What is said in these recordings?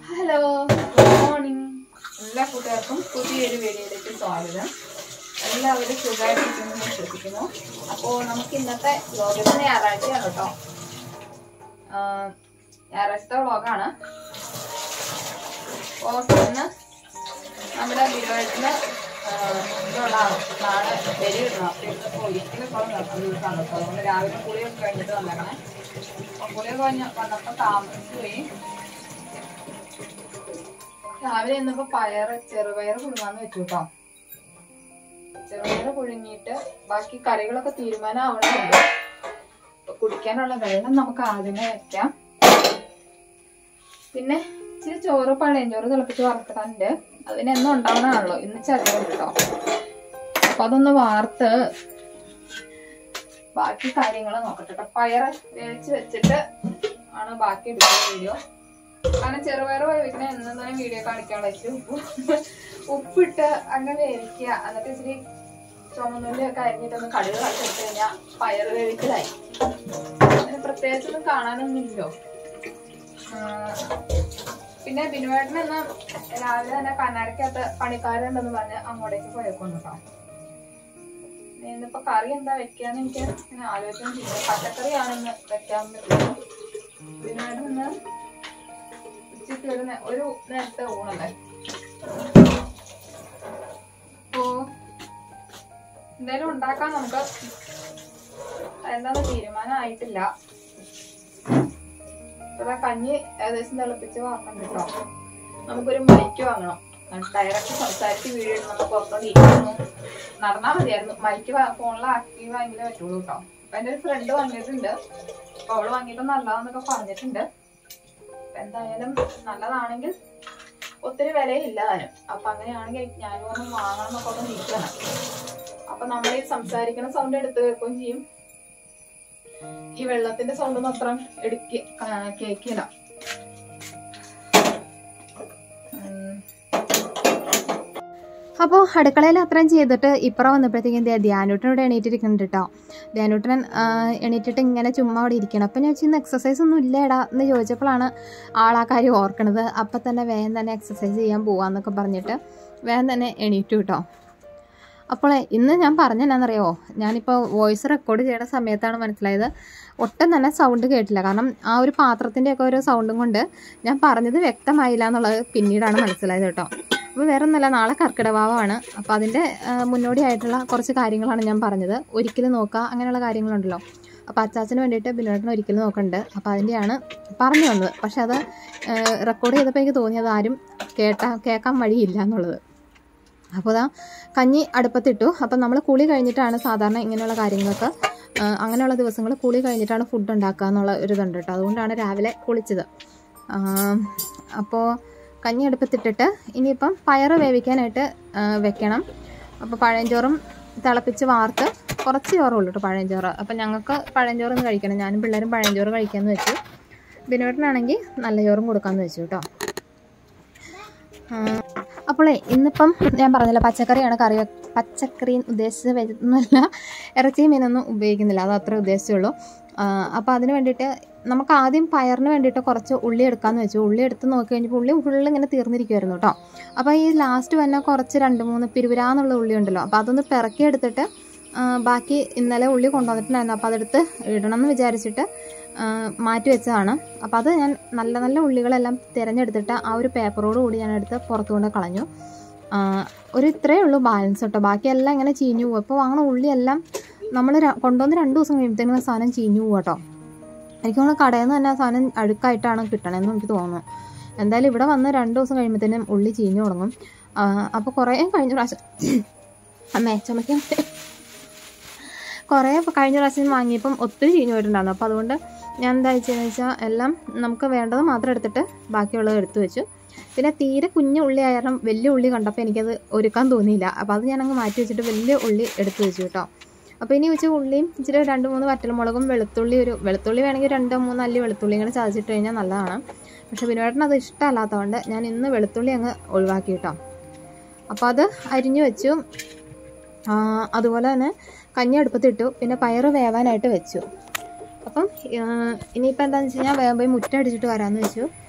Hello good morning എല്ലാ കൂട്ടുകാർക്കും പുതിയൊരു വീഡിയോയിലേക്ക് സ്വാഗതം എല്ലാവരും സുഖമായിട്ടിരിക്കുന്നു എന്ന് വിശ്വസിക്കുന്നു അപ്പോൾ നമുക്ക് ഇന്നത്തെ വ്ലോഗിന് ഞായറാഴ്ചയാണ് കേട്ടോ ആഹ് ഞായറാഴ്ചത്തെ വ്ലോഗാണ് അപ്പോൾ ഇന്ന് നമ്മുടെ വീടുമായിട്ടിന് ഇതുള്ളതാണ് നാളെ ബലി ഇടണം അപ്പോൾ ഇന്നിപ്പോൾ ഒരിക്കലും ഇപ്പോൾ നടക്കുന്ന ദിവസമാണ് കേട്ടോ അതുകൊണ്ട് രാവിലെ കുളിയൊക്കെ കഴിഞ്ഞിട്ട് വന്നേക്കണേ അപ്പോൾ കുളിയൊക്കെ കഴിഞ്ഞ് വന്നപ്പോൾ താമസിച്ചു പോയി രാവിലെ ഇന്നിപ്പോ പയറ് ചെറുപയറ് പുഴുങ്ങാന്ന് വെച്ചു കേട്ടോ ചെറുപയറ് പുഴുങ്ങിയിട്ട് ബാക്കി കറികളൊക്കെ തീരുമാനം ആവണമുണ്ട് അപ്പൊ കുടിക്കാനുള്ള വെള്ളം നമുക്ക് ആദ്യമേ വെക്കാം പിന്നെ ഇച്ചിരി ചോറ് പഴയഞ്ചോറ് തിളപ്പിച്ച് വറുത്തിട്ടുണ്ട് അതിന് എന്നും ഉണ്ടാവണതാണല്ലോ ഇന്ന് ചെറുതുണ്ട് കേട്ടോ അപ്പൊ അതൊന്ന് വാർത്ത് ബാക്കി കാര്യങ്ങൾ നോക്കട്ടെ കേട്ടോ പയറ് വേവിച്ച് വെച്ചിട്ട് ആണ് ബാക്കി എടുക്കുന്ന വീഡിയോ കാരണം ചെറുപയർ വേവിക്കണ എന്നും തന്നെ വീഡിയോ കാണിക്കാനുള്ള ഇച്ചിരി ഉപ്പ് ഉപ്പിട്ട് അങ്ങനെ വേവിക്കുക എന്നിട്ട് ഇച്ചിരി ചുമന്നുള്ളി ഒക്കെ അരിഞ്ഞിട്ടൊന്ന് കടുക് കളിച്ചെടുത്ത് കഴിഞ്ഞാൽ പയർ വേവിക്കലായി അതിന് പ്രത്യേകിച്ചൊന്നും കാണാനൊന്നുമില്ലോ പിന്നെ ബിനുവേട്ടൻ ഇന്ന് രാവിലെ തന്നെ കണ്ണാടിക്കകത്ത് പണിക്കാരുണ്ടെന്ന് പറഞ്ഞ് അങ്ങോട്ടേക്ക് പോയേക്കുന്നു കേട്ടോ ഇന്നിപ്പോ കറി എന്താ വെക്കാന്ന് എനിക്ക് ഇങ്ങനെ ആലോചിച്ചില്ല പച്ചക്കറിയാണെന്ന് വെക്കാൻ പറ്റുള്ളൂ ബിനുവേട്ടൻ ഇന്ന് ഉച്ചയ്ക്ക് ഒരു നേ- ഒരു നേരത്തെ ഊണല്ലേ അപ്പോ എന്തായാലും ഉണ്ടാക്കാൻ നമുക്ക് എന്താന്ന് തീരുമാനമായിട്ടില്ല ഇവിടെ കഞ്ഞി ഏകദേശം തിളപ്പിച്ച് വാങ്ങണം കേട്ടോ നമുക്കൊരു മൈക്ക് വാങ്ങണം ഡയറക്റ്റ് സംസാരിച്ച് വീഡിയോ നമ്മൾ പുറത്തോട്ട് ഇരിക്കുന്നു നടന്നാൽ മതിയായിരുന്നു മൈക്ക് ഫോണിൽ ആക്റ്റീവ് ആയെങ്കിലേ പറ്റുള്ളൂ കേട്ടോ അപ്പൊ എന്റെ ഒരു ഫ്രണ്ട് വാങ്ങിയിട്ടുണ്ട് അപ്പൊ അവള് വാങ്ങിയിട്ട് നല്ലതാന്നൊക്കെ പറഞ്ഞിട്ടുണ്ട് അപ്പൊ എന്തായാലും നല്ലതാണെങ്കിൽ ഒത്തിരി വിലയില്ല താനും അപ്പൊ അങ്ങനെയാണെങ്കിൽ ഞാൻ പറഞ്ഞു വാങ്ങണം എന്നൊക്കെ ഒന്ന് നിൽക്കണം അപ്പൊ നമ്മൾ ഈ സംസാരിക്കുന്ന സൗണ്ട് എടുത്ത് കേൾക്കുകയും ചെയ്യും ഈ വെള്ളത്തിന്റെ സൗണ്ട് മാത്രം എടുക്ക കേക്കില്ല അപ്പോൾ അടുക്കളയിൽ അത്രയും ചെയ്തിട്ട് ഇപ്പുറം വന്നപ്പോഴത്തേക്കും ദേ ധ്യാനൂട്ടൻ ഇവിടെ എണീറ്റിരിക്കുന്നുണ്ട് കേട്ടോ ധ്യാനൂട്ടൻ ആ, എണീറ്റിട്ട് ഇങ്ങനെ ചുമ്മാ അവിടെ ഇരിക്കണം അപ്പം ഞാൻ ഇന്ന് എക്സസൈസ് ഒന്നും ഇല്ലേടാ എന്ന് ചോദിച്ചപ്പോഴാണ് ആളാ കാര്യം ഓർക്കണത് അപ്പം തന്നെ വേഗം തന്നെ എക്സസൈസ് ചെയ്യാൻ പോവാന്നൊക്കെ പറഞ്ഞിട്ട് വേഗം തന്നെ എണീറ്റു കേട്ടോ അപ്പോൾ ഇന്ന് ഞാൻ പറഞ്ഞെന്നാണെന്നറിയോ ഞാനിപ്പോൾ വോയിസ് റെക്കോർഡ് ചെയ്യുന്ന സമയത്താണ് മനസ്സിലായത് ഒട്ടും തന്നെ സൗണ്ട് കേട്ടില്ല കാരണം ആ ഒരു പാത്രത്തിൻ്റെയൊക്കെ ഒരു സൗണ്ടും കൊണ്ട് ഞാൻ പറഞ്ഞത് വ്യക്തമായില്ല എന്നുള്ളത് പിന്നീടാണ് മനസ്സിലായത് കേട്ടോ അപ്പോൾ വേറെ ഒന്നല്ല നാളെ കർക്കിടവാവാണ് അപ്പോൾ അതിൻ്റെ ആ, മുന്നോടിയായിട്ടുള്ള കുറച്ച് കാര്യങ്ങളാണ് ഞാൻ പറഞ്ഞത് ഒരിക്കലും നോക്കുക അങ്ങനെയുള്ള കാര്യങ്ങളുണ്ടല്ലോ അപ്പോൾ അച്ചാച്ചന് വേണ്ടിയിട്ട് ബിനോട്ടിന് ഒരിക്കലും നോക്കണ്ട് അപ്പോൾ അതിൻ്റെയാണ് പറഞ്ഞു വന്നത് പക്ഷെ അത് റെക്കോർഡ് ചെയ്തപ്പോൾ എനിക്ക് തോന്നിയത് ആരും കേട്ടാ കേൾക്കാൻ വഴിയില്ല എന്നുള്ളത് അപ്പോൾ അതാ കഞ്ഞി അടുപ്പത്തിട്ടു അപ്പം നമ്മൾ കുളി കഴിഞ്ഞിട്ടാണ് സാധാരണ ഇങ്ങനെയുള്ള കാര്യങ്ങളൊക്കെ ആ, അങ്ങനെയുള്ള ദിവസങ്ങൾ കുളി കഴിഞ്ഞിട്ടാണ് ഫുഡ് ഉണ്ടാക്കുക എന്നുള്ള ഒരു ഇതുണ്ട് കേട്ടോ അതുകൊണ്ടാണ് രാവിലെ കുളിച്ചത് അപ്പോൾ കഞ്ഞി അടുപ്പത്തിട്ടിട്ട് ഇനിയിപ്പം പയറ് വേവിക്കാനായിട്ട് ആ, വെക്കണം അപ്പോൾ പഴയഞ്ചോറും തിളപ്പിച്ച് വാർത്ത് കുറച്ച് ചോറേ ഉള്ളൂ കേട്ടോ പഴയഞ്ചോറ് അപ്പം ഞങ്ങൾക്ക് പഴയഞ്ചോറ് ഒന്ന് കഴിക്കണം ഞാനും പിള്ളേരും പഴയഞ്ചോറ് കഴിക്കാമെന്ന് വെച്ചു ബിനോട്ടിനാണെങ്കിൽ നല്ല ചോറും കൊടുക്കാമെന്ന് വെച്ചു കേട്ടോ അപ്പോളേ ഇന്നിപ്പം ഞാൻ പറഞ്ഞില്ല പച്ചക്കറിയാണ് കറി വെ- പച്ചക്കറി ഉദ്ദേശിച്ച് വരുന്നില്ല ഇറച്ചി മീനൊന്നും ഉപയോഗിക്കുന്നില്ല അത് അത്രേ ഉദ്ദേശിച്ചുള്ളൂ അപ്പോൾ അതിന് വേണ്ടിയിട്ട് നമുക്ക് ആദ്യം പയറിന് വേണ്ടിയിട്ട് കുറച്ച് ഉള്ളി എടുക്കാമെന്ന് വെച്ചു ഉള്ളി എടുത്ത് നോക്കി കഴിഞ്ഞപ്പോൾ ഉള്ളി ഫുള്ള് ഇങ്ങനെ തീർന്നിരിക്കുമായിരുന്നു കേട്ടോ അപ്പോൾ ഈ ലാസ്റ്റ് വന്ന കുറച്ച് രണ്ട് മൂന്ന് പിരുവിരാന്നുള്ള ഉള്ളി ഉണ്ടല്ലോ അപ്പോൾ അതൊന്ന് പിറക്കി എടുത്തിട്ട് ആ, ബാക്കി ഇന്നലെ ഉള്ളി കൊണ്ടുവന്നിട്ടുണ്ടായിരുന്നു അപ്പോൾ അതെടുത്ത് ഇടണം എന്ന് വിചാരിച്ചിട്ട് ആ, മാറ്റി വെച്ചതാണ് അപ്പോൾ അത് ഞാൻ നല്ല നല്ല ഉള്ളികളെല്ലാം തിരഞ്ഞെടുത്തിട്ട് ആ ഒരു പേപ്പറോട് കൂടി ഞാൻ എടുത്ത് പുറത്തു കൊണ്ട് കളഞ്ഞു ആ, ഒരു ഇത്രയേ ഉള്ളൂ ബാലൻസ് കേട്ടോ ബാക്കിയെല്ലാം ഇങ്ങനെ ചീഞ്ഞു പോകും ഇപ്പോൾ വാങ്ങണ ഉള്ളിയെല്ലാം നമ്മൾ കൊണ്ടുവന്ന് രണ്ട് ദിവസം കഴിയുമ്പോഴത്തേനും ആ സാധനം ചീഞ്ഞു പോകും കേട്ടോ എനിക്ക് തോന്നുന്നു കടയിൽ നിന്ന് തന്നെ ആ സാധനം അഴുക്കായിട്ടാണ് കിട്ടണമെന്ന് എനിക്ക് തോന്നുന്നു എന്തായാലും ഇവിടെ വന്ന് രണ്ട് ദിവസം കഴിയുമ്പോഴത്തേനും ഉള്ളി ചീഞ്ഞു തുടങ്ങും അപ്പോൾ കുറേ കഴിഞ്ഞ പ്രാവശ്യം അമ്മേ ചുമക്കാൻ കുറേ കഴിഞ്ഞ പ്രാവശ്യം വാങ്ങിയപ്പം ഒത്തിരി ചീഞ്ഞു പോയിട്ടുണ്ടായിരുന്നു അപ്പോൾ അതുകൊണ്ട് ഞാൻ എന്താ വെച്ചതെന്ന് വെച്ചാൽ എല്ലാം നമുക്ക് വേണ്ടത് മാത്രം എടുത്തിട്ട് ബാക്കിയുള്ളത് എടുത്തു വെച്ചു പിന്നെ തീരെ കുഞ്ഞു ഉള്ളി ആയ കാരണം വലിയ ഉള്ളി കണ്ടപ്പോൾ എനിക്കത് ഒരുക്കാൻ തോന്നിയില്ല അപ്പോൾ അത് ഞാനങ്ങ് മാറ്റി വെച്ചിട്ട് വലിയ ഉള്ളി എടുത്തു വെച്ചു കേട്ടോ അപ്പോൾ ഇനി വെച്ച് ഉള്ളിയും ഇച്ചിരി രണ്ട് മൂന്ന് വറ്റൽമുളകും വെളുത്തുള്ളി ഒരു വെളുത്തുള്ളി വേണമെങ്കിൽ രണ്ടോ മൂന്നോ അല്ലി വെളുത്തുള്ളി ഇങ്ങനെ ചതച്ചിട്ട് കഴിഞ്ഞാൽ നല്ലതാണ് പക്ഷേ ബിനുവേട്ടന് അത് ഇഷ്ടമല്ലാത്തതുകൊണ്ട് ഞാൻ ഇന്ന് വെളുത്തുള്ളി അങ്ങ് ഒഴിവാക്കി കേട്ടോ അപ്പോൾ അത് അരിഞ്ഞു വെച്ചു ആ, അതുപോലെ തന്നെ കഞ്ഞി അടുപ്പത്തിട്ടു പിന്നെ പയറ് വേവാനായിട്ട് വെച്ചു അപ്പം ആ, ഇനിയിപ്പോൾ എന്താണെന്ന് വെച്ച് കഴിഞ്ഞാൽ വേഗം പോയി മുറ്റം അടിച്ചിട്ട് വരാമെന്ന് വെച്ചു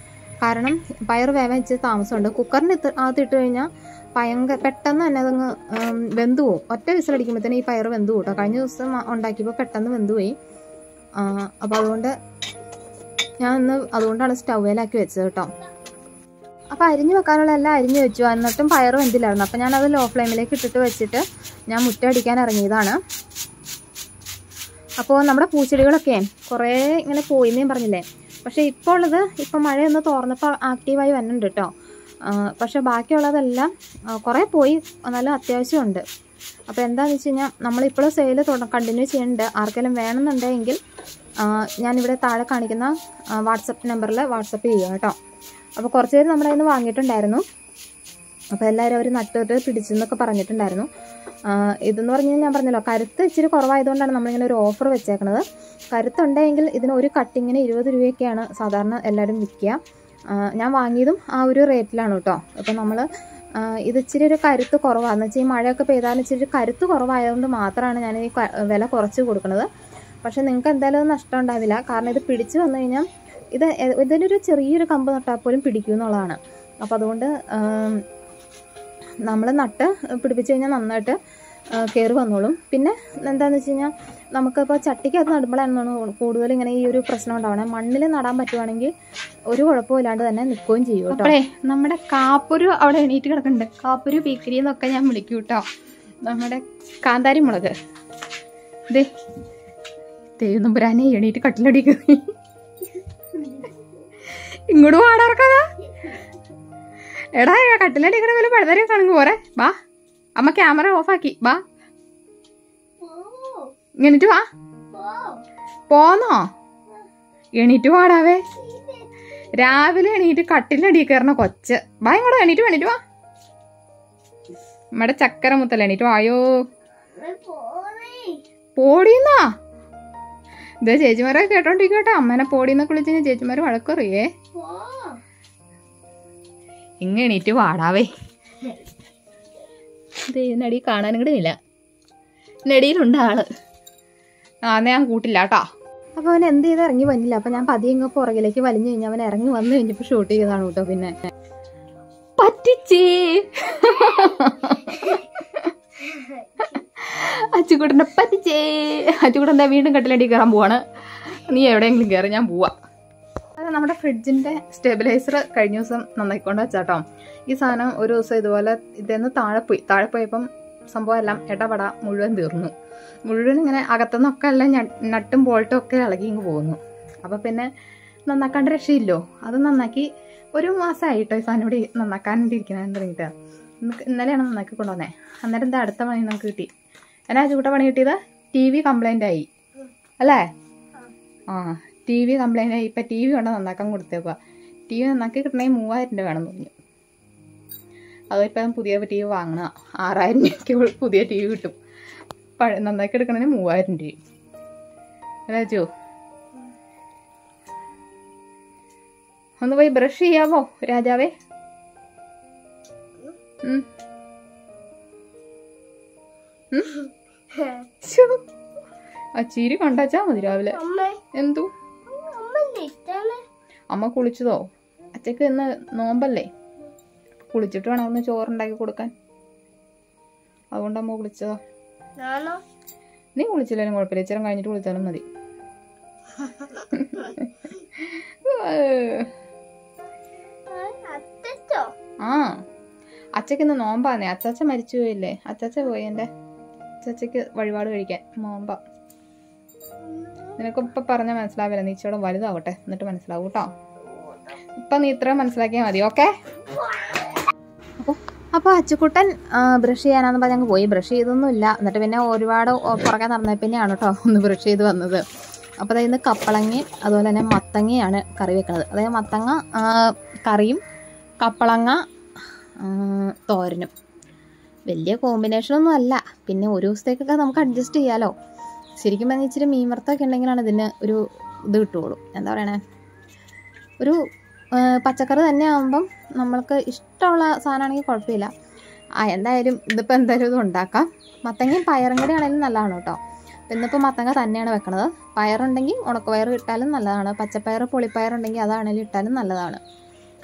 കാരണം പയർ വേവാൻ ഇച്ചിരി താമസമുണ്ട് കുക്കറിന് ഇട്ട് അകത്ത് ഇട്ട് കഴിഞ്ഞാൽ ഭയങ്കര പെട്ടെന്ന് തന്നെ അതങ്ങ് ഉം, വെന്ത് പോവും ഒറ്റ വിസിലടിക്കുമ്പോഴത്തേനും ഈ പയർ വെന്ത് പോട്ടോ കഴിഞ്ഞ ദിവസം ഉണ്ടാക്കിയപ്പോൾ പെട്ടെന്ന് വെന്ത് പോയി അപ്പോൾ അതുകൊണ്ട് ഞാൻ ഇന്ന് അതുകൊണ്ടാണ് സ്റ്റൗവേലാക്കി വെച്ചത് കേട്ടോ അപ്പോൾ അരിഞ്ഞു വെക്കാനുള്ള എല്ലാം അരിഞ്ഞു വെച്ചു എന്നിട്ടും പയർ വെന്തില്ലായിരുന്നു അപ്പോൾ ഞാനത് ലോ ഫ്ലെയിമിലേക്ക് ഇട്ടിട്ട് വെച്ചിട്ട് ഞാൻ മുറ്റ അടിക്കാൻ ഇറങ്ങിയതാണ് അപ്പോൾ നമ്മുടെ പൂച്ചെടികളൊക്കെ കുറേ ഇങ്ങനെ പോയിന്ന് ഞാൻ പറഞ്ഞില്ലേ പക്ഷേ ഇപ്പോൾ ഉള്ളത് ഇപ്പോൾ മഴയൊന്ന് തോർന്നപ്പോൾ ആക്റ്റീവായി വരുന്നുണ്ട് കേട്ടോ പക്ഷേ ബാക്കിയുള്ളതെല്ലാം ആ, കുറേ പോയി നല്ല അത്യാവശ്യമുണ്ട് അപ്പോൾ എന്താണെന്ന് വെച്ച് കഴിഞ്ഞാൽ നമ്മളിപ്പോഴും സെയിൽ കണ്ടിന്യൂ ചെയ്യുന്നുണ്ട് ആർക്കെങ്കിലും വേണമെന്നുണ്ടെങ്കിൽ ആ, ഞാനിവിടെ താഴെ കാണിക്കുന്ന വാട്സപ്പ് നമ്പറിൽ വാട്സപ്പ് ചെയ്യുക കേട്ടോ അപ്പോൾ കുറച്ച് പേര് നമ്മുടെ കയ്യിൽ നിന്ന് വാങ്ങിയിട്ടുണ്ടായിരുന്നു അപ്പോൾ എല്ലാവരും അവർ നട്ടിട്ട് പിടിച്ചെന്നൊക്കെ പറഞ്ഞിട്ടുണ്ടായിരുന്നു ആ, ഇതെന്ന് പറഞ്ഞു കഴിഞ്ഞാൽ ഞാൻ പറഞ്ഞല്ലോ കരുത്ത് ഇച്ചിരി കുറവായതുകൊണ്ടാണ് നമ്മളിങ്ങനെ ഒരു ഓഫർ വെച്ചേക്കുന്നത് കരുത്തുണ്ടെങ്കിൽ ഇതിന് ഒരു കട്ടിങ്ങിന് ഇരുപത് രൂപയൊക്കെയാണ് സാധാരണ എല്ലാവരും വിൽക്കുക ആ, ഞാൻ വാങ്ങിയതും ആ ഒരു റേറ്റിലാണ് കേട്ടോ ഇപ്പം നമ്മൾ ഇത് ഇച്ചിരി ഒരു കരുത്ത് കുറവാണെന്ന് വെച്ചാൽ ഈ മഴയൊക്കെ പെയ്താലും ഇച്ചിരി ഒരു കരുത്ത് കുറവായതുകൊണ്ട് മാത്രമാണ് ഞാൻ ഈ ക- വില കുറച്ച് കൊടുക്കുന്നത് പക്ഷേ നിങ്ങൾക്ക് എന്തായാലും അത് നഷ്ടം ഉണ്ടാവില്ല കാരണം ഇത് പിടിച്ചു വന്നു കഴിഞ്ഞാൽ ഇത് എ- ഇതിനൊരു ചെറിയൊരു കമ്പ് നട്ടാൽ പോലും പിടിക്കും എന്നുള്ളതാണ് അപ്പോൾ അതുകൊണ്ട് നമ്മൾ നട്ട് പിടിപ്പിച്ച് കഴിഞ്ഞാൽ നന്നായിട്ട് കയറി വന്നോളും പിന്നെ എന്താണെന്ന് വെച്ച് കഴിഞ്ഞാൽ നമുക്കിപ്പോൾ ചട്ടിക്കകത്ത് നടുമ്പോഴാണ് കൂടുതൽ ഇങ്ങനെ ഈ ഒരു പ്രശ്നം ഉണ്ടാവണേ മണ്ണിൽ നടാൻ പറ്റുവാണെങ്കിൽ ഒരു കുഴപ്പമില്ലാണ്ട് തന്നെ നിൽക്കുകയും ചെയ്യും കേട്ടോ അപ്പോഴേ നമ്മുടെ കാപ്പൊരു അവിടെ എണീറ്റ് കിടക്കുന്നുണ്ട് കാപ്പൊരു പീക്കരി എന്നൊക്കെ ഞാൻ വിളിക്കും കേട്ടോ നമ്മുടെ കാന്താരി മുളക് ദേ ദൈവനമ്പുരാനെ എണീറ്റ് കട്ടിലടിക്കുന്നു ഇങ്ങോട്ട് പാടാർക്കാതാ എടാ കട്ടിലടിക്കണ പോലെ പഴുതാരി കാണുക പോരെ വാ അമ്മ ക്യാമറ ഓഫാക്കി വാ ഇങ്ങനിട്ട് വാ പോന്നോ എണീറ്റ് പാടാവേ രാവിലെ എണീറ്റ് കട്ടിലടി കയറണ കൊച്ച് വാ ഇങ്ങോട്ട് എണീറ്റ് വേണീറ്റ് വാ നമ്മുടെ ചക്കര മുത്തല്ല എണീറ്റ് വായോ പോടീന്നാ ഇത് ചേച്ചിമാരെ കേട്ടോണ്ടിരിക്കട്ടെ അമ്മനെ പോടീന്നൊക്കെ വിളിച്ചു കഴിഞ്ഞാൽ ചേച്ചിമാര് വഴക്കറിയേ ഇങ്ങ എണീറ്റ് വാടാവേ നടി കാണാനും കൂടെ ഇല്ല നെടിയിലുണ്ട് ആള് ആ എന്നാ ഞാൻ കൂട്ടില്ല കേട്ടോ അപ്പോൾ അവൻ എന്ത് ചെയ്ത് ഇറങ്ങി വന്നില്ല അപ്പോൾ ഞാൻ പതിയെ ഇങ്ങ് പുറകിലേക്ക് വലിഞ്ഞു കഴിഞ്ഞാൽ അവൻ ഇറങ്ങി വന്നു കഴിഞ്ഞപ്പോൾ ഷൂട്ട് ചെയ്തതാണ് കേട്ടോ പിന്നെ പറ്റിച്ചേ അച്ചുകൂട്ടനെ പറ്റിച്ചേ അച്ചുകൂട്ടൻ എന്താ വീണ്ടും കട്ടിലടി കയറാൻ പോവാണ് നീ എവിടെയെങ്കിലും കയറി ഞാൻ പോവാ അത് നമ്മുടെ ഫ്രിഡ്ജിന്റെ സ്റ്റെബിലൈസർ കഴിഞ്ഞ ദിവസം നന്നായിക്കൊണ്ട് വെച്ചാട്ടോ ഈ സാധനം ഒരു ദിവസം ഇതുപോലെ ഇതെന്ന് താഴെ പോയി താഴെ പോയപ്പം സംഭവം എല്ലാം ഇടപെട മുഴുവൻ തീർന്നു മുഴുവൻ ഇങ്ങനെ അകത്തുനിന്നൊക്കെ എല്ലാം ഞ- നട്ടും ബോൾട്ടും ഒക്കെ ഇളകി ഇങ്ങ് പോകുന്നു അപ്പം പിന്നെ നന്നാക്കാണ്ട് രക്ഷയില്ലോ അത് നന്നാക്കി ഒരു മാസമായിട്ടോ ഈ സാധനം ഇവിടെ നന്നാക്കാണ്ടിരിക്കണമെന്ന് തുടങ്ങിയിട്ട് ഇന്ന് ഇന്നലെയാണ് നന്നാക്കി കൊണ്ടുവന്നേ അന്നേരം എന്താ അടുത്ത പണി നമുക്ക് കിട്ടി എന്നാ ചൂട്ട പണി കിട്ടിയത് ടി വി കംപ്ലൈൻ്റ് ആയി അല്ലേ ആ ടി വി കംപ്ലൈൻ്റ് ആയി ഇപ്പം ടി വി കൊണ്ട് നന്നാക്കാൻ കൊടുത്തേക്കുക ടി വി നന്നാക്കി കിട്ടണമെങ്കിൽ മൂവായിരം രൂപ വേണം തോന്നി അതിപ്പം പുതിയ ടി വി വാങ്ങണ ആറായിരം രൂപയ്ക്ക് പുതിയ ടി വി കിട്ടും പഴ നന്നാക്കി എടുക്കണമെങ്കിൽ മൂവായിരം രൂപ രാജു ഒന്ന് പോയി ബ്രഷ് ചെയ്യാവോ രാജാവേ ഉം. ഉം? ശ്ശോ. ആ ചിരി കണ്ടാച്ചാ മതി രാവിലെ എന്തു അമ്മ കുളിച്ചതോ അച്ഛക്ക് ഇന്ന് നോമ്പല്ലേ കുളിച്ചിട്ട് വേണം ഒന്ന് ചോറുണ്ടാക്കി കൊടുക്കാൻ അതുകൊണ്ട് അമ്മ കുളിച്ചതാ നീ കുളിച്ചില്ലാലും കുഴപ്പമില്ല ഇച്ചിരം കഴിഞ്ഞിട്ട് കുളിച്ചാലും മതി ആ അച്ഛക്ക് ഇന്ന് നോമ്പാന്നേ അച്ചാച്ച മരിച്ചു പോയില്ലേ അച്ചാച്ച പോയി എൻ്റെ അച്ചാച്ചക്ക് വഴിപാട് കഴിക്കാൻ നോമ്പ നിനക്ക് ഇപ്പൊ പറഞ്ഞാൽ മനസ്സിലാവില്ല നീ ഇച്ചിരി വലുതാവട്ടെ എന്നിട്ട് മനസ്സിലാവും കേട്ടോ ഇപ്പൊ നീ ഇത്രയും മനസ്സിലാക്കിയാൽ മതി ഓക്കെ അപ്പോൾ അപ്പോൾ അച്ചുക്കുട്ടൻ ബ്രഷ് ചെയ്യാനാന്ന് പറഞ്ഞ് അങ്ങ് പോയി ബ്രഷ് ചെയ്തൊന്നുമില്ല എന്നിട്ട് പിന്നെ ഒരുപാട് ഒ- പുറകെ നടന്ന പിന്നെയാണ് കേട്ടോ ഒന്ന് ബ്രഷ് ചെയ്ത് വന്നത് അപ്പോൾ അതായത് ഇന്ന് കപ്പളങ്ങ അതുപോലെ തന്നെ മത്തങ്ങയാണ് കറി വെക്കുന്നത് അതായത് മത്തങ്ങ ആ, കറിയും കപ്പളങ്ങ ആ, തോരനും വലിയ കോമ്പിനേഷനൊന്നും അല്ല പിന്നെ ഒരു ദിവസത്തേക്കൊക്കെ നമുക്ക് അഡ്ജസ്റ്റ് ചെയ്യാലോ ശരിക്കും പറഞ്ഞാൽ ഇച്ചിരി മീൻ വറുത്തൊക്കെ ഉണ്ടെങ്കിലാണ് ഇതിന് ഒരു ഇത് കിട്ടുകയുള്ളൂ എന്താ പറയണേ ഒരു ആ, പച്ചക്കറി തന്നെ ആകുമ്പം നമ്മൾക്ക് ഇഷ്ടമുള്ള സാധനമാണെങ്കിൽ കുഴപ്പമില്ല ആ എന്തായാലും ഇതിപ്പോൾ എന്തായാലും ഇത് ഉണ്ടാക്കാം മത്തങ്ങയും പയറും കൂടി ആണെങ്കിലും നല്ലതാണ് കേട്ടോ അപ്പോൾ ഇന്നിപ്പോൾ മത്തങ്ങ തന്നെയാണ് വെക്കണത് പയറുണ്ടെങ്കിൽ ഉണക്കപ്പയർ ഇട്ടാലും നല്ലതാണ് പച്ചപ്പയർ പുളിപ്പയർ ഉണ്ടെങ്കിൽ അതാണെങ്കിലും ഇട്ടാലും നല്ലതാണ്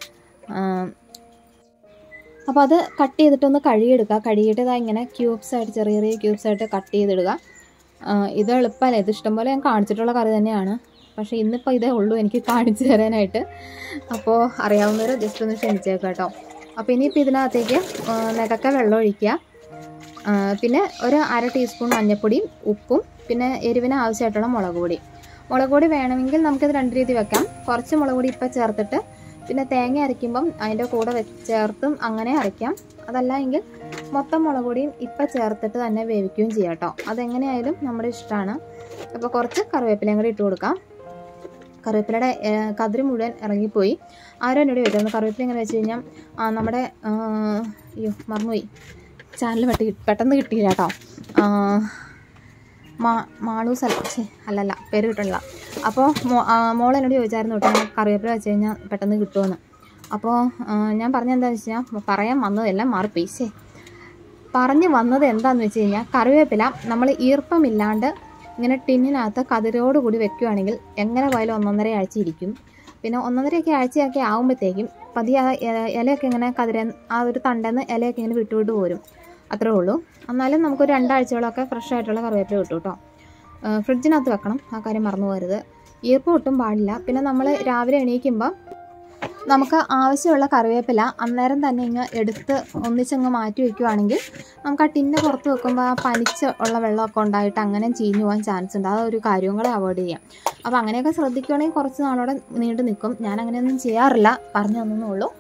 അപ്പോൾ അത് കട്ട് ചെയ്തിട്ടൊന്ന് കഴുകിയെടുക്കുക കഴുകിയിട്ട് ഇതാ ഇങ്ങനെ ക്യൂബ്സ് ആയിട്ട് ചെറിയ ചെറിയ ക്യൂബ്സ് ആയിട്ട് കട്ട് ചെയ്തിടുക ആ, ഇത് എളുപ്പമല്ല ഇത് ഇഷ്ടംപോലെ ഞാൻ കാണിച്ചിട്ടുള്ള കറി തന്നെയാണ് പക്ഷേ ഇന്നിപ്പോൾ ഇതേ ഉള്ളൂ എനിക്ക് കാണിച്ചു തരാനായിട്ട് അപ്പോൾ അറിയാവുന്നവർ ജസ്റ്റ് ഒന്ന് ക്ഷമിച്ചേക്കാം കേട്ടോ അപ്പോൾ ഇനിയിപ്പോൾ ഇതിനകത്തേക്ക് ആ, നികക്ക വെള്ളം ഒഴിക്കുക ആ, പിന്നെ ഒരു അര ടീസ്പൂൺ മഞ്ഞൾപ്പൊടിയും ഉപ്പും പിന്നെ എരിവിന് ആവശ്യമായിട്ടുള്ള മുളക് പൊടി മുളക് പൊടി വേണമെങ്കിൽ നമുക്കിത് രണ്ട് രീതി വെക്കാം കുറച്ച് മുളക് പൊടി ഇപ്പം ചേർത്തിട്ട് പിന്നെ തേങ്ങ അരയ്ക്കുമ്പം അതിൻ്റെ കൂടെ വെച്ച് ചേർത്തും അങ്ങനെ അരയ്ക്കാം അതല്ല എങ്കിൽ മൊത്തം മുളക് പൊടിയും ഇപ്പം ചേർത്തിട്ട് തന്നെ വേവിക്കുകയും ചെയ്യാം കേട്ടോ അതെങ്ങനെയായാലും നമ്മുടെ ഇഷ്ടമാണ് അപ്പോൾ കുറച്ച് കറിവേപ്പിലയും കൂടി ഇട്ട് കൊടുക്കാം കറിവേപ്പിലയുടെ ഏഹ്, കതിര് മുഴുവൻ ഇറങ്ങിപ്പോയി ആരോ എന്നോട് ചോദിച്ചായിരുന്നു കറിവേപ്പില എങ്ങനെ വെച്ച് കഴിഞ്ഞാൽ ആ, നമ്മുടെ ആ, അയ്യോ മറന്നുപോയി ചാനൽ പെട്ടി പെട്ടെന്ന് കിട്ടിയില്ല കേട്ടോ ആ, മാ മാളൂസ് അല്ല ഛേ, അല്ലല്ല പേര് കിട്ടണില്ല അപ്പോൾ മോ ആ, മോൾ എന്നോട് ചോദിച്ചായിരുന്നു കേട്ടോ ഞാൻ കറിവേപ്പില വെച്ച് കഴിഞ്ഞാൽ പെട്ടെന്ന് കിട്ടുമെന്ന് അപ്പോൾ ആ, ഞാൻ പറഞ്ഞ എന്താണെന്ന് വെച്ച് കഴിഞ്ഞാൽ പറയാൻ വന്നതെല്ലാം മാറിപ്പോയി ശേ പറഞ്ഞു വന്നത് എന്താണെന്ന് വെച്ച് കഴിഞ്ഞാൽ കറിവേപ്പില നമ്മൾ ഈർപ്പമില്ലാണ്ട് ഇങ്ങനെ ടിന്നിനകത്ത് കതിരോട് കൂടി വെക്കുകയാണെങ്കിൽ എങ്ങനെ പോയാലും ഒന്നൊന്നര ആഴ്ച ഇരിക്കും പിന്നെ ഒന്നൊന്നരയൊക്കെ ആഴ്ചയൊക്കെ ആകുമ്പോഴത്തേക്കും പതിയെ ആ ഇല- ഇലയൊക്കെ ഇങ്ങനെ കതിര ആ ഒരു തണ്ടെന്ന് ഇലയൊക്കെ ഇങ്ങനെ വിട്ടു വിട്ട് പോരും അത്രേ ഉള്ളൂ എന്നാലും നമുക്കൊരു രണ്ടാഴ്ചകളൊക്കെ ഫ്രഷ് ആയിട്ടുള്ള കറിവേപ്പില കിട്ടും കേട്ടോ ആ, ഫ്രിഡ്ജിനകത്ത് വെക്കണം ആ കാര്യം മറന്നു പോകരുത് ഈർപ്പം ഒട്ടും പാടില്ല പിന്നെ നമ്മൾ രാവിലെ എണീക്കുമ്പോൾ നമുക്ക് ആവശ്യമുള്ള കറിവേപ്പില അന്നേരം തന്നെ ഇങ്ങ് എടുത്ത് ഒന്നിച്ചങ്ങ് മാറ്റി വയ്ക്കുവാണെങ്കിൽ നമുക്ക് ആ ടിന്ന് പുറത്ത് വെക്കുമ്പോൾ ആ പനിച്ച് ഉള്ള വെള്ളമൊക്കെ ഉണ്ടായിട്ട് അങ്ങനെ ചീഞ്ഞു പോകാൻ ചാൻസ് ഉണ്ട് ആ ഒരു കാര്യവും കൂടെ അവോയ്ഡ് ചെയ്യാം അപ്പോൾ അങ്ങനെയൊക്കെ ശ്രദ്ധിക്കുകയാണെങ്കിൽ കുറച്ച് നാളോടെ നീണ്ടു നിൽക്കും ഞാൻ അങ്ങനെയൊന്നും ചെയ്യാറില്ല പറഞ്ഞു തന്നേ ഉള്ളൂ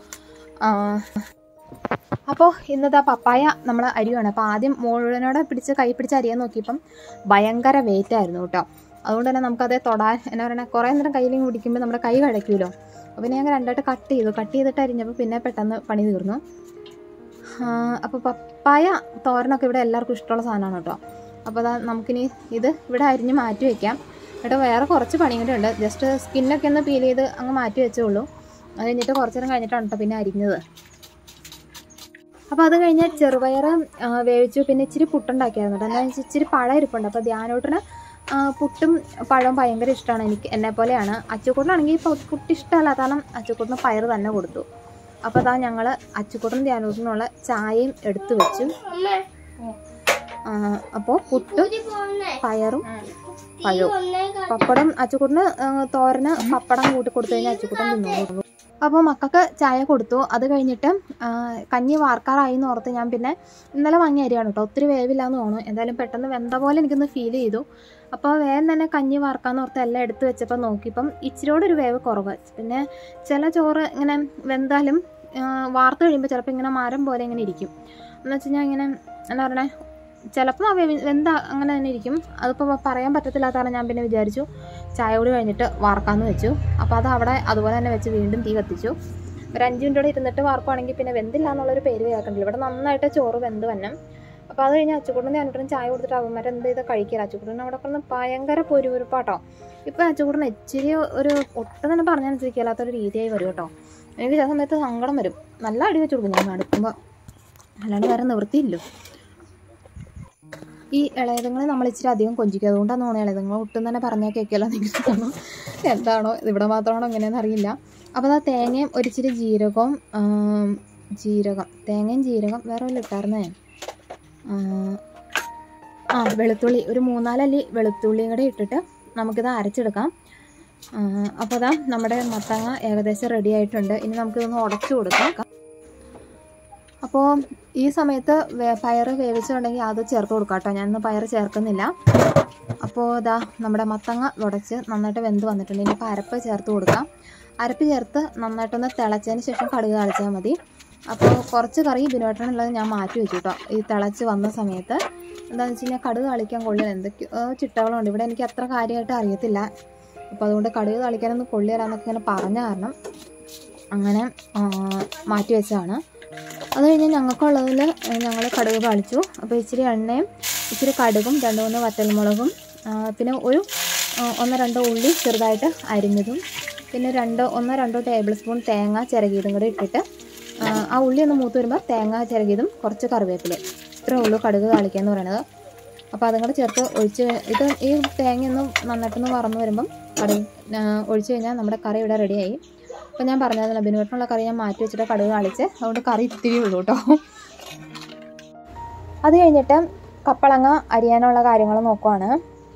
അപ്പോൾ ഇന്നത്തെ പപ്പായ നമ്മൾ അരിയാണ് അപ്പോൾ ആദ്യം മുഴുവനോടെ പിടിച്ച് കൈ പിടിച്ച് അരിയാൻ നോക്കിയപ്പം ഭയങ്കര വെയിറ്റ് ആയിരുന്നു കേട്ടോ അതുകൊണ്ട് തന്നെ നമുക്കത് തൊടാൻ എന്നാ പറയുക കുറേ നേരം കയ്യിലും പിടിക്കുമ്പോൾ നമ്മുടെ കൈ കഴിക്കുമല്ലോ അപ്പോൾ പിന്നെ ഞങ്ങൾ രണ്ടായിട്ട് കട്ട് ചെയ്തു കട്ട് ചെയ്തിട്ട് അരിഞ്ഞപ്പോൾ പിന്നെ പെട്ടെന്ന് പണി തീർന്നു അപ്പോൾ പപ്പായ തോരനൊക്കെ ഇവിടെ എല്ലാവർക്കും ഇഷ്ടമുള്ള സാധനമാണ് കേട്ടോ അപ്പോൾ അതാ നമുക്കിനി ഇത് ഇവിടെ അരിഞ്ഞ് മാറ്റി വയ്ക്കാം എന്നിട്ട് വേറെ കുറച്ച് പണിയും കൂടെ ഉണ്ട് ജസ്റ്റ് സ്കിന്നൊക്കെ ഒന്ന് പീൽ ചെയ്ത് അങ്ങ് മാറ്റി വെച്ചേ ഉള്ളൂ അത് കഴിഞ്ഞിട്ട് കുറച്ച് നേരം കഴിഞ്ഞിട്ടാണ് കേട്ടോ പിന്നെ അരിഞ്ഞത് അപ്പോൾ അത് കഴിഞ്ഞ് ചെറുപയർ ആ, വേവിച്ചു പിന്നെ ഇച്ചിരി പുട്ടുണ്ടാക്കിയായിരുന്നു കേട്ടോ എന്താണെന്ന് വെച്ചാൽ ഇച്ചിരി പഴം ഇരിപ്പുണ്ട് അപ്പോൾ ധ്യാനോട്ടിന് ആ, പുട്ടും പഴവും ഭയങ്കര ഇഷ്ടമാണ് എനിക്ക് എന്നെ പോലെയാണ് അച്ചുകൂട്ടനാണെങ്കിൽ പുട്ട് ഇഷ്ടമല്ല കാരണം അച്ചുകൂട്ടിന് പയർ തന്നെ കൊടുത്തു അപ്പോൾ അതാ ഞങ്ങൾ അച്ചുകൂട്ടനും ധ്യാനോട്ടിനുള്ള ചായയും എടുത്തു വെച്ചു അപ്പോൾ പുട്ടും പയറും പഴവും പപ്പടം അച്ചുകൂട്ടിന് തോരന് പപ്പടം കൂട്ടി കൊടുത്തു കഴിഞ്ഞാൽ അച്ചുകൂട്ടൻ തിന്നു അപ്പോൾ മക്കൾക്ക് ചായ കൊടുത്തു അത് കഴിഞ്ഞിട്ട് ആ, കഞ്ഞി വാർക്കാറായി എന്ന് ഓർത്ത് ഞാൻ പിന്നെ ഇന്നലെ വാങ്ങിയ അരിയാണ് കേട്ടോ ഒത്തിരി വേവില്ല എന്ന് തോന്നുന്നു എന്തായാലും പെട്ടെന്ന് വെന്ത പോലെ എനിക്കൊന്ന് ഫീൽ ചെയ്തു അപ്പോൾ വേഗം തന്നെ കഞ്ഞി വാർക്കാന്ന് ഓർത്ത് എല്ലാം എടുത്ത് വെച്ചപ്പോൾ നോക്കിയപ്പം ഇച്ചിരിയോടെ ഒരു വേവ് കുറവ് പിന്നെ ചില ചോറ് ഇങ്ങനെ വെന്താലും ആ, വാർത്ത് കഴിയുമ്പോൾ ചിലപ്പോൾ ഇങ്ങനെ മരം പോലെ ഇങ്ങനെ ഇരിക്കും എന്ന് വെച്ച് കഴിഞ്ഞാൽ ഇങ്ങനെ എന്താ പറയണേ ചിലപ്പോൾ ആ വെവി- വെന്ത അങ്ങനെ തന്നെ ഇരിക്കും അതിപ്പോൾ പറയാൻ പറ്റത്തില്ലാത്ത കാരണം ഞാൻ പിന്നെ വിചാരിച്ചു ചായ കൂടി കഴിഞ്ഞിട്ട് വാർക്കാമെന്ന് വെച്ചു അപ്പോൾ അത് അവിടെ അതുപോലെ തന്നെ വെച്ച് വീണ്ടും തീ കത്തിച്ചു ഒരു അഞ്ച് മിനിറ്റോടെ ഇരുന്നിട്ട് വാർക്കുവാണെങ്കിൽ പിന്നെ വെന്തില്ല എന്നുള്ളൊരു പേര് കേൾക്കണ്ടില്ല ഇവിടെ നന്നായിട്ട് ചോറ് വെന്ത് വന്നം അപ്പോൾ അത് കഴിഞ്ഞ് അച്ചുകൂടിന് ഞാനിട്ടും ചായ കൊടുത്തിട്ട് അവന്മാരെ എന്ത് ചെയ്ത് കഴിക്കില്ല അച്ചുകൂടിന് അവിടെ കിടന്ന് ഭയങ്കര പൊരുപൊരുപ്പാട്ടോ ഇപ്പം അച്ചുകൂടിന് ഇച്ചിരി ഒരു ഒട്ടും തന്നെ പറഞ്ഞനുസരിക്കാത്തൊരു രീതിയായി വരും കേട്ടോ എനിക്ക് ചില സമയത്ത് സങ്കടം വരും നല്ല അടി വെച്ച് കൊടുക്കും ഞാൻ അടുക്കുമ്പോൾ അല്ലാണ്ട് വേറെ നിവൃത്തിയില്ലോ ഈ ഇളയതുങ്ങളെ നമ്മൾ ഇച്ചിരി അധികം കൊഞ്ചിക്കും അതുകൊണ്ടാണ് തോന്നുന്നത് ഇളയതുങ്ങൾ ഒട്ടും തന്നെ പറഞ്ഞാൽ കേൾക്കില്ല എനിക്ക് തോന്നുന്നു എന്താണോ ഇവിടെ മാത്രമാണോ എങ്ങനെയാണെന്ന് അറിയില്ല അപ്പോൾ ആ തേങ്ങയും ഒരിച്ചിരി ജീരകവും ആം, ജീരകം തേങ്ങയും ജീരകം വേറെ വല്ല ഇട്ടായിരുന്നേ ആ, ആ വെളുത്തുള്ളി ഒരു മൂന്നാലല്ലി വെളുത്തുള്ളിയും കൂടെ ഇട്ടിട്ട് നമുക്കിത് അരച്ചെടുക്കാം ആ, അപ്പോൾ അതാ നമ്മുടെ മത്തങ്ങ ഏകദേശം റെഡി ആയിട്ടുണ്ട് ഇനി നമുക്കിതൊന്ന് ഉടച്ചു കൊടുക്കാം അപ്പോൾ ഈ സമയത്ത് വേ- പയറ് വേവിച്ചിട്ടുണ്ടെങ്കിൽ അത് ചേർത്ത് കൊടുക്കാം കേട്ടോ ഞാനിന്ന് പയറ് ചേർക്കുന്നില്ല അപ്പോൾ ഇതാ നമ്മുടെ മത്തങ്ങ ഉടച്ച് നന്നായിട്ട് വെന്ത് വന്നിട്ടുണ്ട് ഇനിയിപ്പോൾ അരപ്പ് ചേർത്ത് കൊടുക്കാം അരപ്പ് ചേർത്ത് നന്നായിട്ടൊന്ന് തിളച്ചതിന് ശേഷം കടുക് തളിച്ചാൽ മതി അപ്പോൾ കുറച്ച് കറി ബിനുവേട്ടനുള്ളത് ഞാൻ മാറ്റി വെച്ചു കേട്ടോ ഈ തിളച്ച് വന്ന സമയത്ത് എന്താണെന്ന് വെച്ച് കഴിഞ്ഞാൽ കടുക് തളിക്കാൻ കൊള്ളില്ല എന്തൊക്കെയോ ചിട്ടകളുണ്ട് ഇവിടെ എനിക്ക് അത്ര കാര്യമായിട്ട് അറിയത്തില്ല അപ്പോൾ അതുകൊണ്ട് കടുക് തളിക്കാനൊന്ന് കൊള്ളിയരാന്നൊക്കെ ഇങ്ങനെ പറഞ്ഞ കാരണം അങ്ങനെ ആ, മാറ്റി വെച്ചതാണ് അത് കഴിഞ്ഞ് ഞങ്ങൾക്കുള്ളതിൽ ഞങ്ങൾ കടുക് താളിച്ചു അപ്പോൾ ഇച്ചിരി എണ്ണയും ഇച്ചിരി കടുകും രണ്ട് മൂന്ന് വറ്റൽമുളകും ആ, പിന്നെ ഒരു ആ, ഒന്നോ രണ്ടോ ഉള്ളി ചെറുതായിട്ട് അരിഞ്ഞതും പിന്നെ രണ്ട് ഒന്നോ രണ്ടോ ടേബിൾ സ്പൂൺ തേങ്ങ ചിരകിയതും കൂടി ഇട്ടിട്ട് ആ, ആ ഉള്ളി ഒന്ന് മൂത്ത് വരുമ്പോൾ തേങ്ങ ചിരകിയതും കുറച്ച് കറിവേപ്പില ഇത്രേ ഉള്ളൂ കടുക് താളിക്കുക എന്ന് പറയുന്നത് അപ്പോൾ അതും കൂടെ ചേർത്ത് ഒഴിച്ച് ഇത് ഈ തേങ്ങ ഒന്ന് നന്നായിട്ടൊന്ന് വറന്ന് വരുമ്പം കടുക് ആ, ഒഴിച്ച് കഴിഞ്ഞാൽ നമ്മുടെ കറി ഇവിടെ റെഡിയായി അപ്പോൾ ഞാൻ പറഞ്ഞതല്ല ബിനുവേട്ടനുള്ള കറി ഞാൻ മാറ്റി വെച്ചിട്ട് കടുക് കളിച്ച് അതുകൊണ്ട് കറി ഇത്തിരി ഉള്ളൂ കേട്ടോ അത് കഴിഞ്ഞിട്ട് കപ്പളങ്ങ അരിയാനുള്ള കാര്യങ്ങൾ നോക്കുവാണ്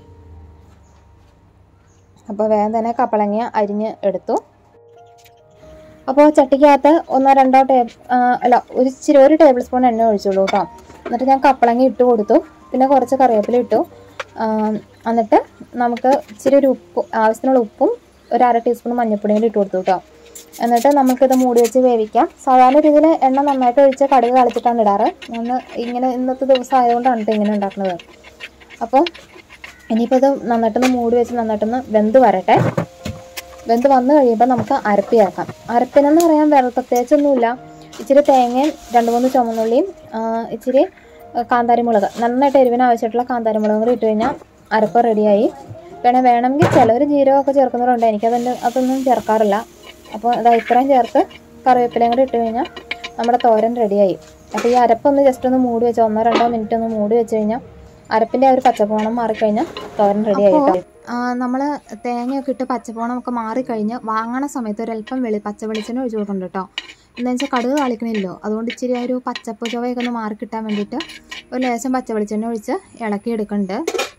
അപ്പോൾ വേഗം തന്നെ കപ്പളങ്ങ അരിഞ്ഞ് എടുത്തു അപ്പോൾ ചട്ടിക്കകത്ത് ഒന്നോ രണ്ടോ ടേബിൾ അല്ല ഒരു ഇച്ചിരി ഒരു ടേബിൾ സ്പൂൺ എണ്ണ ഒഴിച്ചുള്ളൂ കേട്ടോ എന്നിട്ട് ഞാൻ കപ്പളങ്ങ ഇട്ട് കൊടുത്തു പിന്നെ കുറച്ച് കറിവേപ്പില ഇട്ടു ആ, എന്നിട്ട് നമുക്ക് ഇച്ചിരി ഒരു ഉപ്പ് ആവശ്യത്തിനുള്ള ഉപ്പും ഒരു അര ടീസ്പൂൺ മഞ്ഞൾപ്പൊടിയും കൂടി ഇട്ട് കൊടുത്തു കേട്ടോ എന്നിട്ട് നമുക്കിത് മൂടി വെച്ച് വേവിക്കാം സാധാരണ രീതിയിൽ എണ്ണ നന്നായിട്ട് ഒഴിച്ച് കടുക് കളിച്ചിട്ടാണ് ഇടാറ് ഞാൻ ഇങ്ങനെ ഇന്നത്തെ ദിവസം ആയതുകൊണ്ടാണ് കേട്ടോ ഇങ്ങനെ ഉണ്ടാക്കുന്നത് അപ്പോൾ ഇനിയിപ്പോൾ ഇത് നന്നായിട്ടൊന്ന് മൂടി വെച്ച് നന്നായിട്ടൊന്ന് വെന്ത് വരട്ടെ വെന്ത് വന്നു കഴിയുമ്പോൾ നമുക്ക് അരപ്പി ചേർക്കാം അരപ്പിനെന്ന് പറയാൻ വേറെ പ്രത്യേകിച്ചൊന്നുമില്ല ഇച്ചിരി തേങ്ങയും രണ്ട് മൂന്ന് ചുമന്നുള്ളിയും ആ, ഇച്ചിരി ആ, കാന്താരിമുളക് നന്നായിട്ട് എരിവിന് ആവശ്യമായിട്ടുള്ള കാന്താരിമുളകും കൂടി ഇട്ട് കഴിഞ്ഞാൽ അരപ്പ് റെഡിയായി പിന്നെ വേണമെങ്കിൽ ചിലവർ ജീരകമൊക്കെ ചേർക്കുന്നവരുണ്ട് എനിക്കതിൻ്റെ അതൊന്നും ചേർക്കാറില്ല അപ്പോൾ അത് ഇത്രയും ചേർത്ത് കറിവേപ്പിലയും കൂടി ഇട്ട് കഴിഞ്ഞാൽ നമ്മുടെ തോരൻ റെഡിയായി അപ്പോൾ ഈ അരപ്പൊന്ന് ജസ്റ്റ് ഒന്ന് മൂടി വെച്ച് ഒന്നോ രണ്ടോ മിനിറ്റ് ഒന്ന് മൂടി വെച്ച് കഴിഞ്ഞാൽ അരപ്പിൻ്റെ ആ ഒരു പച്ചപ്പോണം മാറിക്കഴിഞ്ഞാൽ തോരൻ റെഡി ആയിട്ടോ നമ്മൾ തേങ്ങയൊക്കെ ഇട്ട് പച്ചപ്പോണം ഒക്കെ മാറിക്കഴിഞ്ഞ് വാങ്ങണ സമയത്ത് ഒരല്പം വെളി പച്ച വെളിച്ചെണ്ണ ഒഴിച്ച് കൊടുക്കുന്നുണ്ട് കേട്ടോ എന്താ വെച്ചാൽ കടുക് താളിക്കണില്ലോ അതുകൊണ്ട് ഇച്ചിരി ആ ഒരു പച്ചപ്പ് ചുവയൊക്കെ ഒന്ന് മാറി കിട്ടാൻ വേണ്ടിയിട്ട് ഒരു ലേശം പച്ച വെളിച്ചെണ്ണ ഒഴിച്ച് ഇളക്കി എടുക്കുന്നുണ്ട്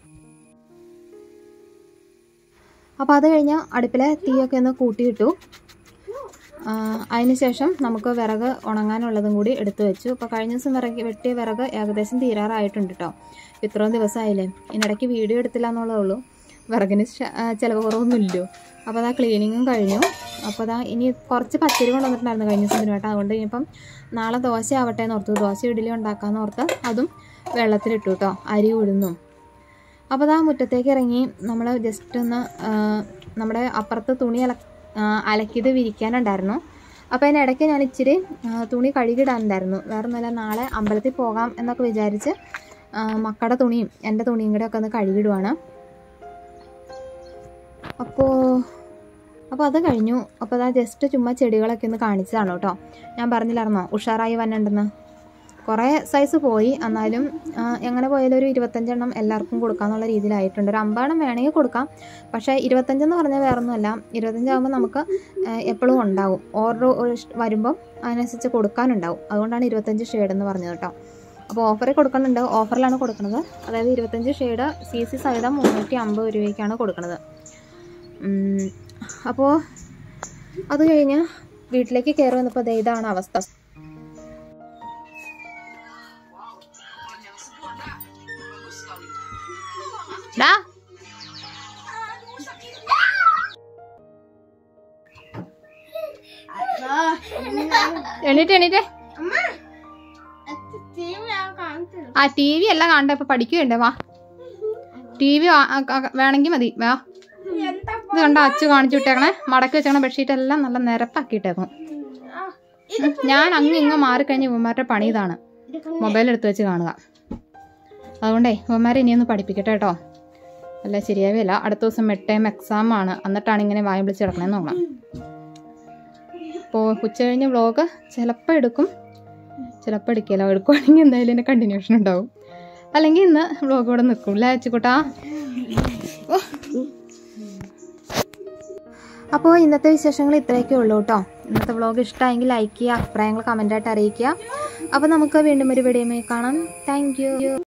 അപ്പോൾ അത് കഴിഞ്ഞ് അടുപ്പിലെ തീയൊക്കെ ഒന്ന് കൂട്ടിയിട്ടു അതിന് ശേഷം നമുക്ക് വിറക് ഉണങ്ങാനുള്ളതും കൂടി എടുത്തു വെച്ചു അപ്പോൾ കഴിഞ്ഞ ദിവസം വിറക് വെട്ടിയ വിറക് ഏകദേശം തീരാറായിട്ടുണ്ട് കേട്ടോ ഇത്രയും ദിവസമായില്ലേ ഇതിനിടയ്ക്ക് വീഡിയോ എടുത്തില്ല എന്നുള്ളതേ ഉള്ളൂ വിറകിന് ശ- ആ, ചിലവ് കുറവൊന്നുമില്ലല്ലോ അപ്പോൾ അതാ ക്ലീനിങ്ങും കഴിഞ്ഞു അപ്പോൾ അതാ ഇനി കുറച്ച് പച്ചരി കൊണ്ടുവന്നിട്ടുണ്ടായിരുന്നു കഴിഞ്ഞ ദിവസം കേട്ടോ അതുകൊണ്ട് ഇനിയിപ്പം നാളെ ദോശ ആവട്ടെ എന്ന് ഓർത്തു ദോശ ഇഡ്ഡലി ഉണ്ടാക്കാമെന്ന് ഓർത്ത് അതും വെള്ളത്തിലിട്ടു കേട്ടോ അരി ഉഴുന്നും അപ്പോൾ അതാ മുറ്റത്തേക്ക് ഇറങ്ങി നമ്മൾ ജസ്റ്റ് ഒന്ന് ആ, നമ്മുടെ അപ്പുറത്ത് തുണി അല ആ, അലക്കിയത് വിരിക്കാനുണ്ടായിരുന്നു അപ്പോൾ അതിനിടയ്ക്ക് ഞാൻ ഇച്ചിരി ആ, തുണി കഴുകിടാനുണ്ടായിരുന്നു വേറെ ഒന്നുമല്ല നാളെ അമ്പലത്തിൽ പോകാം എന്നൊക്കെ വിചാരിച്ച് ആ, മക്കളുടെ തുണിയും എൻ്റെ തുണിയും കൂടെ ഒക്കെ ഒന്ന് കഴുകിടുവാണ് അപ്പോൾ അപ്പോൾ അത് കഴിഞ്ഞു അപ്പോൾ അതാ ജസ്റ്റ് ചുമ്മാ ചെടികളൊക്കെ ഒന്ന് കാണിച്ചതാണ് കേട്ടോ ഞാൻ പറഞ്ഞില്ലായിരുന്നോ ഉഷാറായി വന്നിട്ടുണ്ടെന്ന് കുറേ സൈസ് പോയി എന്നാലും ആ, എങ്ങനെ പോയാലും ഒരു ഇരുപത്തഞ്ചെണ്ണം എല്ലാവർക്കും കൊടുക്കാന്നുള്ള രീതിയിലായിട്ടുണ്ട് ഒരു അമ്പതെണ്ണം വേണമെങ്കിൽ കൊടുക്കാം പക്ഷേ ഇരുപത്തഞ്ചെന്ന് പറഞ്ഞാൽ വേറൊന്നുമല്ല ഇരുപത്തഞ്ചാകുമ്പോൾ നമുക്ക് എപ്പോഴും ഉണ്ടാവും ഓർഡർ വരുമ്പം അതിനനുസരിച്ച് കൊടുക്കാനുണ്ടാവും അതുകൊണ്ടാണ് ഇരുപത്തഞ്ച് ഷെയ്ഡ് എന്ന് പറഞ്ഞത് കേട്ടോ അപ്പോൾ ഓഫറിൽ കൊടുക്കുന്നുണ്ട് ഓഫറിലാണ് കൊടുക്കുന്നത് അതായത് ഇരുപത്തഞ്ച് ഷെയ്ഡ് സി സി സഹിതം മുന്നൂറ്റി അമ്പത് രൂപയ്ക്കാണ് കൊടുക്കുന്നത് ഉം, അപ്പോൾ അത് കഴിഞ്ഞ് വീട്ടിലേക്ക് കയറി വന്നപ്പോൾ ദേ ഇതാണ് അവസ്ഥ ഡാ എണീറ്റ് എണീറ്റ് ആ ടി വി അല്ല കാണണ്ട ഇപ്പൊ പഠിക്കുകയുണ്ടേ വാ ടി വി വേണമെങ്കിൽ മതി വാ ഇത് കണ്ട അച്ചു കാണിച്ചു വിട്ടേക്കണേ മടക്കി വെച്ചേക്കണ ബെഡ്ഷീറ്റ് എല്ലാം നല്ല നിരപ്പാക്കിയിട്ടേക്കും ഉം, ഞാൻ അങ്ങ് ഇങ്ങ് മാറിക്കഴിഞ്ഞ് ഇവന്മാരുടെ പണി ഇതാണ് മൊബൈൽ എടുത്ത് വെച്ച് കാണുക അതുകൊണ്ടേ ഇവന്മാരെ ഇനിയൊന്ന് പഠിപ്പിക്കട്ടെ കേട്ടോ അല്ല ശരിയാവില്ല അടുത്ത ദിവസം മിഡ് ടൈം എക്സാം ആണ് എന്നിട്ടാണ് ഇങ്ങനെ വായ വിളിച്ച് കിടക്കണേന്ന് നോക്കണം അപ്പോൾ ഉച്ച കഴിഞ്ഞ് വ്ളോഗ് ചിലപ്പോൾ എടുക്കും ചിലപ്പോൾ എടുക്കില്ല എടുക്കുവാണെങ്കിൽ എന്തായാലും എൻ്റെ കണ്ടിന്യൂഷൻ ഉണ്ടാവും അല്ലെങ്കിൽ ഇന്ന് വ്ളോഗ് ഇവിടെ നിൽക്കും അല്ലേ അച്ചുകൂട്ടാ അപ്പോൾ ഇന്നത്തെ വിശേഷങ്ങൾ ഇത്രയൊക്കെ ഉള്ളൂ കേട്ടോ ഇന്നത്തെ വ്ളോഗ് ഇഷ്ടമായെങ്കിൽ ലൈക്ക് ചെയ്യുക അഭിപ്രായങ്ങൾ കമൻ്റായിട്ട് അറിയിക്കുക അപ്പോൾ നമുക്ക് വീണ്ടും ഒരു വീഡിയോയിൽ കാണാം താങ്ക്